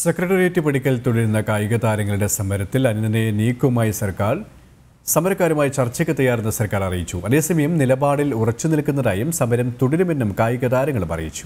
secretariat പടിക്കൽ തുടരുന്ന കായിക താരങ്ങളുടെ സമരത്തിൽ അനുനയെ നീക്കുമായി സർക്കാർ സമരക്കാരുമായി ചർച്ചയ്ക്ക് തയ്യാറെന്ന് സർക്കാർ അറിയിച്ചു അതേസമയം നിലപാടിൽ ഉറച്ചു നിൽക്കുന്നതായും സമരം തുടരുമെന്നും കായിക താരങ്ങളും അറിയിച്ചു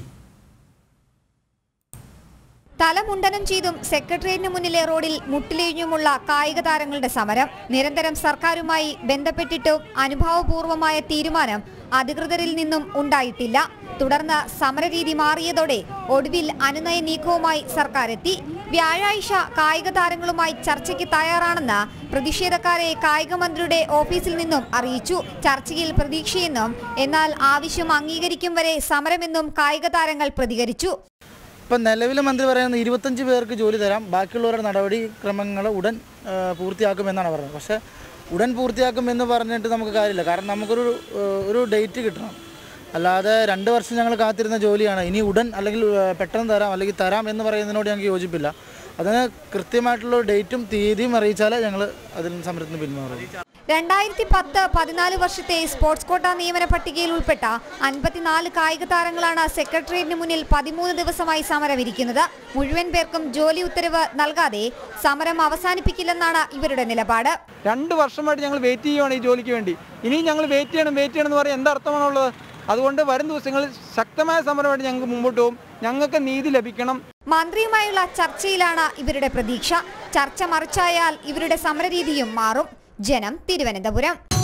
തലമുണ്ടനം ചെയ്തും സെക്രട്ടേറിയറ്റിന് മുന്നിലെ റോഡിൽ മുട്ടിലിഴിഞ്ഞുമുള്ള കായിക താരങ്ങളുടെ സമരം നിരന്തരം സർക്കാരുമായി ബന്ധപ്പെട്ടിട്ടും അനുഭാവപൂർവമായ തീരുമാനം അധികൃതരിൽ നിന്നും ഉണ്ടായിട്ടില്ല തുടർന്ന് സമരരീതി മാറിയതോടെ ഒടുവിൽ അനുനയ നീക്കവുമായി സർക്കാർ എത്തി വ്യാഴാഴ്ച കായിക താരങ്ങളുമായി ചർച്ചയ്ക്ക് തയ്യാറാണെന്ന് പ്രതിഷേധക്കാരെ കായിക മന്ത്രിയുടെ ഓഫീസിൽ നിന്നും അറിയിച്ചു ചർച്ചയിൽ പ്രതീക്ഷയെന്നും എന്നാൽ ആവശ്യം അംഗീകരിക്കും വരെ സമരമെന്നും കായിക താരങ്ങൾ പ്രതികരിച്ചു ഇപ്പം നിലവിലെ മന്ത്രി പറയുന്നത് ഇരുപത്തഞ്ച് പേർക്ക് ജോലി തരാം ബാക്കിയുള്ളവരുടെ നടപടിക്രമങ്ങൾ ഉടൻ ആ, പൂർത്തിയാക്കുമെന്നാണ് പറയുന്നത് പക്ഷേ ഉടൻ പൂർത്തിയാക്കും എന്ന് പറഞ്ഞിട്ട് നമുക്ക് കാര്യമില്ല കാരണം നമുക്കൊരു ആ, ഒരു ഡേറ്റ് കിട്ടണം അല്ലാതെ രണ്ട് വർഷം ഞങ്ങൾ കാത്തിരുന്ന ജോലിയാണ് ഇനി ഉടൻ അല്ലെങ്കിൽ ആ, പെട്ടെന്ന് തരാം അല്ലെങ്കിൽ തരാം എന്ന് പറയുന്നതിനോട് ഞങ്ങൾക്ക് യോജിപ്പില്ല അതിന് കൃത്യമായിട്ടുള്ള ഒരു ഡേറ്റും തീയതിയും അറിയിച്ചാലേ ഞങ്ങൾ അതിൽ നിന്ന് സമരത്തിന് പിന്മാറും രണ്ടായിരത്തി പത്ത് പതിനാല് വർഷത്തെ സ്പോർട്സ് കോട്ട നിയമന പട്ടികയിൽ ഉൾപ്പെട്ട അൻപത്തിനാല് കായിക താരങ്ങളാണ് സെക്രട്ടേറിയറ്റിന് മുന്നിൽ പതിമൂന്ന് ദിവസമായി സമരമിരിക്കുന്നത് മുഴുവൻ പേർക്കും ജോലി ഉത്തരവ് നൽകാതെ സമരം അവസാനിപ്പിക്കില്ലെന്നാണ് ഇവരുടെ നിലപാട് രണ്ട് വർഷമായിട്ട് ഞങ്ങൾ വെയിറ്റ് ചെയ്യുവാണ് ഈ ജോലിക്ക് വേണ്ടി ഇനിയും ഞങ്ങൾ വെയിറ്റ് ചെയ്യണം വെയിറ്റ് ചെയ്യണം എന്ന് പറയാൻ എന്താ അർത്ഥമാണുള്ളത് അതുകൊണ്ട് വരും ദിവസങ്ങളിൽ ശക്തമായ സമരമായിട്ട് ഞങ്ങൾക്ക് മുമ്പോട്ട് പോകും ഞങ്ങൾക്ക് നീതി ലഭിക്കണം മന്ത്രിയുമായുള്ള ചർച്ചയിലാണ് ഇവരുടെ പ്രതീക്ഷ ചർച്ച മറിച്ചായാൽ ഇവരുടെ സമരരീതിയും മാറും ജനം തിരുവനന്തപുരം